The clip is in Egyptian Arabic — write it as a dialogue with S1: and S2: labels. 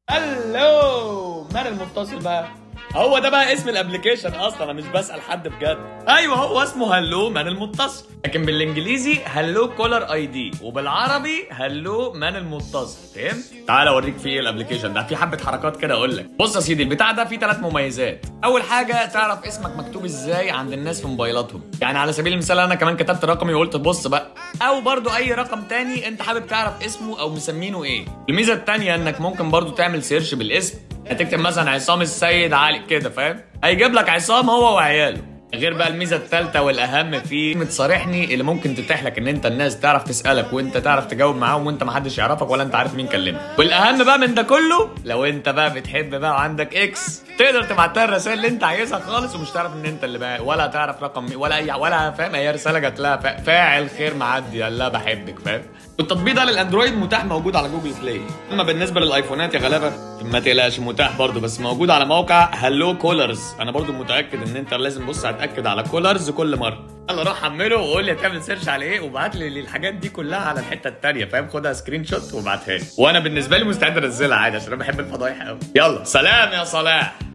S1: هلو من المتصل بقى هو ده بقى اسم الابلكيشن اصلا انا مش بسال حد بجد ايوه هو اسمه هلو من المتصل لكن بالانجليزي هلو كولر اي دي وبالعربي هلو من المتصل فهمت تعال اوريك في ايه الابلكيشن ده في حبه حركات كده اقول لك بص يا سيدي البتاع ده فيه ثلاث مميزات اول حاجه تعرف اسمك مكتوب ازاي عند الناس في موبايلاتهم يعني على سبيل المثال انا كمان كتبت رقمي وقلت بص بقى او برضو اي رقم تاني انت حابب تعرف اسمه او مسمينه ايه الميزه التانيه انك ممكن برضو تعمل سيرش بالاسم هتكتب مثلا عصام السيد علي كده فاهم هيجيب لك عصام هو وعياله غير بقى الميزه الثالثه والاهم في كلمه صارحني اللي ممكن تتيح لك ان انت الناس تعرف تسالك وانت تعرف تجاوب معاهم وانت محدش يعرفك ولا انت عارف مين كلمك والاهم بقى من ده كله لو انت بقى بتحب بقى وعندك اكس تقدر تبعت لها الرسائل اللي انت عايزها خالص ومش تعرف ان انت اللي بقى ولا تعرف رقم مين ولا اي ولا فاهم هي رساله جات لها فا- فاعل خير معدي قال لها بحبك فاهم والتطبيق ده للاندرويد متاح موجود على جوجل بلاي اما بالنسبه للايفونات يا غلابه ما تقلقش متاح برضه بس موجود على موقع هلو كولرز انا برضه متاكد ان انت لازم بص هتاكد على كولرز كل مره يلا روح حمله وقول لي هتعمل سيرش على ايه وابعت لي الحاجات دي كلها على الحته التانيه فاهم خدها سكرين شوت وابعتها لي وانا بالنسبه لي مستعد انزلها عادي عشان انا بحب الفضايح قوي يلا سلام يا صلاح